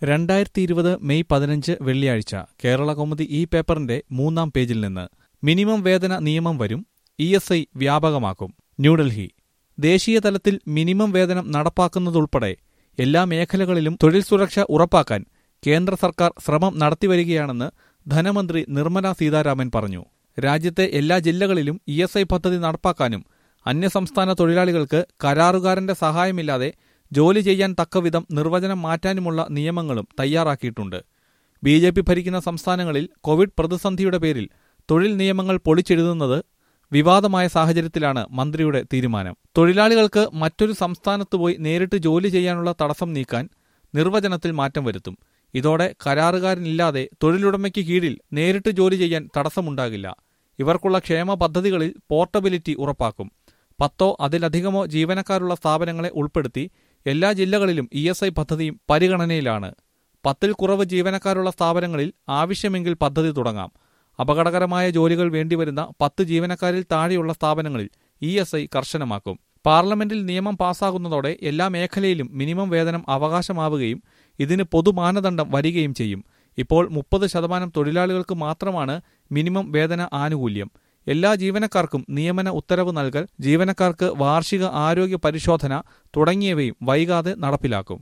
രണ്ടായിരത്തി ഇരുപത് മെയ് പതിനഞ്ച് വെള്ളിയാഴ്ച കേരള കൗമുദി ഈ പേപ്പറിന്റെ മൂന്നാം പേജിൽ നിന്ന് മിനിമം വേതന നിയമം വരും ഇ എസ് ഐ വ്യാപകമാക്കും ന്യൂഡൽഹി ദേശീയ തലത്തിൽ മിനിമം വേതനം നടപ്പാക്കുന്നതുൾപ്പെടെ എല്ലാ മേഖലകളിലും തൊഴിൽ സുരക്ഷ ഉറപ്പാക്കാൻ കേന്ദ്ര സർക്കാർ ശ്രമം നടത്തിവരികയാണെന്ന് ധനമന്ത്രി നിർമ്മല സീതാരാമൻ പറഞ്ഞു രാജ്യത്തെ എല്ലാ ജില്ലകളിലും ഇ എസ് ഐ പദ്ധതി നടപ്പാക്കാനും അന്യസംസ്ഥാന തൊഴിലാളികൾക്ക് കരാറുകാരന്റെ സഹായമില്ലാതെ ജോലി ചെയ്യാൻ തക്കവിധം നിർവചനം മാറ്റാനുമുള്ള നിയമങ്ങളും തയ്യാറാക്കിയിട്ടുണ്ട് ബി ജെ പി ഭരിക്കുന്ന സംസ്ഥാനങ്ങളിൽ കോവിഡ് പ്രതിസന്ധിയുടെ പേരിൽ തൊഴിൽ നിയമങ്ങൾ പൊളിച്ചെഴുതുന്നത് വിവാദമായ സാഹചര്യത്തിലാണ് മന്ത്രിയുടെ തീരുമാനം തൊഴിലാളികൾക്ക് മറ്റൊരു സംസ്ഥാനത്ത് പോയി നേരിട്ട് ജോലി ചെയ്യാനുള്ള തടസ്സം നീക്കാൻ നിർവചനത്തിൽ മാറ്റം വരുത്തും ഇതോടെ കരാറുകാരനില്ലാതെ തൊഴിലുടമയ്ക്ക് കീഴിൽ നേരിട്ട് ജോലി ചെയ്യാൻ തടസ്സമുണ്ടാകില്ല ഇവർക്കുള്ള ക്ഷേമ പദ്ധതികളിൽ പോർട്ടബിലിറ്റി ഉറപ്പാക്കും പത്തോ അതിലധികമോ ജീവനക്കാരുള്ള സ്ഥാപനങ്ങളെ ഉൾപ്പെടുത്തി എല്ലാ ജില്ലകളിലും ഇ എസ് ഐ പദ്ധതിയും പരിഗണനയിലാണ് പത്തിൽ കുറവ് ജീവനക്കാരുള്ള സ്ഥാപനങ്ങളിൽ ആവശ്യമെങ്കിൽ പദ്ധതി തുടങ്ങാം അപകടകരമായ ജോലികൾ വേണ്ടിവരുന്ന പത്ത് ജീവനക്കാരിൽ താഴെയുള്ള സ്ഥാപനങ്ങളിൽ ഇ എസ് ഐ കർശനമാക്കും പാർലമെന്റിൽ നിയമം പാസ്സാകുന്നതോടെ എല്ലാ മേഖലയിലും മിനിമം വേതനം അവകാശമാവുകയും ഇതിന് പൊതുമാനദണ്ഡം വരികയും ചെയ്യും ഇപ്പോൾ മുപ്പത് ശതമാനം തൊഴിലാളികൾക്ക് മാത്രമാണ് മിനിമം വേതന ആനുകൂല്യം എല്ലാ ജീവനക്കാർക്കും നിയമന ഉത്തരവ് നൽകൽ ജീവനക്കാർക്ക് വാർഷിക ആരോഗ്യ പരിശോധന തുടങ്ങിയവയും വൈകാതെ നടപ്പിലാക്കും